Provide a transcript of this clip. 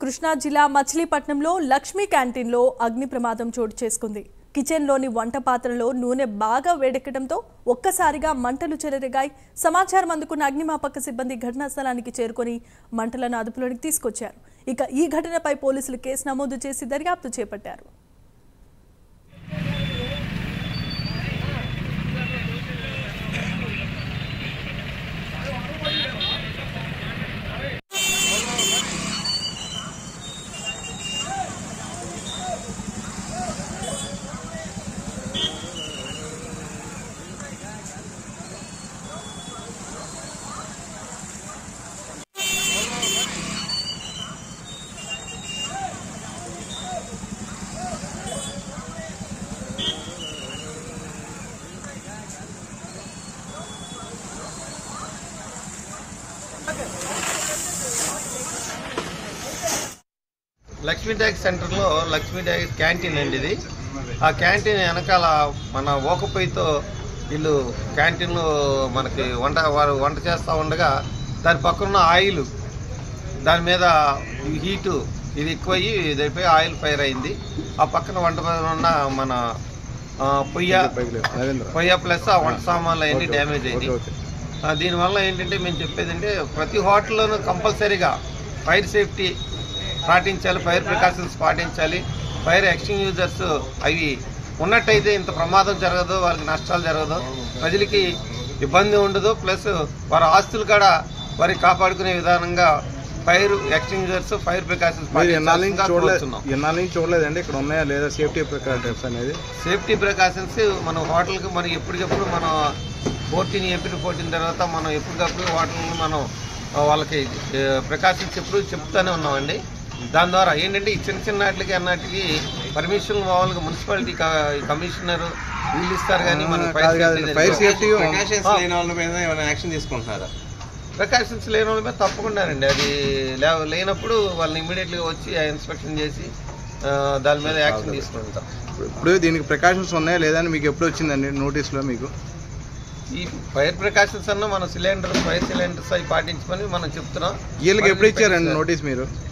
కృష్ణా జిల్లా మచిలీపట్నంలో లక్ష్మీ క్యాంటీన్లో అగ్ని ప్రమాదం చోటు చేసుకుంది కిచెన్లోని వంట పాత్రలో నూనె బాగా వేడెక్కడంతో ఒక్కసారిగా మంటలు చెలరేగాయి సమాచారం అందుకున్న అగ్నిమాపక సిబ్బంది ఘటనా స్థలానికి చేరుకొని మంటలను అదుపులోకి తీసుకొచ్చారు ఇక ఈ ఘటనపై పోలీసులు కేసు నమోదు చేసి దర్యాప్తు చేపట్టారు లక్ష్మీ ట్యాక్స్ సెంటర్లో లక్ష్మీ ట్యాక్స్ క్యాంటీన్ అండి ఇది ఆ క్యాంటీన్ వెనకాల మన ఓకపోయితో వీళ్ళు క్యాంటీన్లో మనకి వంట వారు వంట చేస్తూ ఉండగా దాని పక్కన ఆయిల్ దాని మీద ఈ హీటు ఇది ఎక్కువయ్యి ఇదైపోయి ఆయిల్ ఫైర్ అయింది ఆ పక్కన వంట మీద ఉన్న మన ఆ, పొయ్య పొయ్య ప్లస్ ఆ వంట సామాన్లు అవన్నీ డ్యామేజ్ అయింది ఆ, దీనివల్ల ఏంటంటే మేము చెప్పేది అంటే ప్రతి హోటల్లోనూ కంపల్సరీగా ఫైర్ సేఫ్టీ పాటించాలి ఫైర్ ప్రికాషన్స్ పాటించాలి ఫైర్ ఎక్స్టింగ్యూజర్స్ అవి ఉన్నట్టయితే ఇంత ప్రమాదం జరగదు వాళ్ళకి నష్టాలు జరగదు ప్రజలకి ఇబ్బంది ఉండదు ప్లస్ వారి ఆస్తులు కూడా వారి కాపాడుకునే విధానంగా ఫైర్ ఎక్స్టింగ్యూజర్స్ ఫైర్ ప్రికాషన్స్ మీరు ఎన్నాళ్ళ నుంచి చూడలేదు పాటించాల్సిందిగా ఎన్నాళ్ళ నుంచి చూడలేదండి ఇక్కడ ఉన్నాయా లేదా సేఫ్టీ ప్రికాషన్స్ అనేది సేఫ్టీ ప్రికాషన్స్ మన హోటల్కి మనం ఎప్పటికప్పుడు మనం ఫోర్టీన్ ఏప్రిల్ ఫోర్టీన్ తర్వాత మనం ఎప్పటికప్పుడు హోటల్ని మనం ఆ, వాళ్ళకి ప్రికాషన్స్ ఎప్పుడు చెప్తూనే ఉన్నామండి దాని ద్వారా ఏంటంటే ఈ చిన్న చిన్న వాటికి అన్నటికి పర్మిషన్ మామూలుగా మున్సిపాలిటీ కమిషనర్ వీళ్ళు ఇస్తారు కానీ మనం కాదు కాదు ఫైర్ సేఫ్టీ ప్రికాషన్స్ లేని వాళ్ళ మీద ఏమైనా యాక్షన్ తీసుకుంటున్నారా ప్రికాషన్స్ లేని వాళ్ళ మీద తప్పకుండానండి అది లే- లేనప్పుడు వాళ్ళని ఇమీడియట్గా వచ్చి ఇన్స్పెక్షన్ చేసి ఆ, దాని మీద యాక్షన్ తీసుకుంటాం ఇప్పుడు దీనికి ప్రికాషన్స్ ఉన్నాయా లేదా అని మీకు ఎప్పుడు వచ్చిందండి నోటీస్లో మీకు ఈ ఫైర్ ప్రికాషన్స్ అన్న మన సిలిండర్స్ ఫైర్ సిలిండర్స్ అవి పాటించుకొని మనం చెప్తున్నాం వీళ్ళకి ఎప్పుడు ఇచ్చారండి నోటీస్ మీరు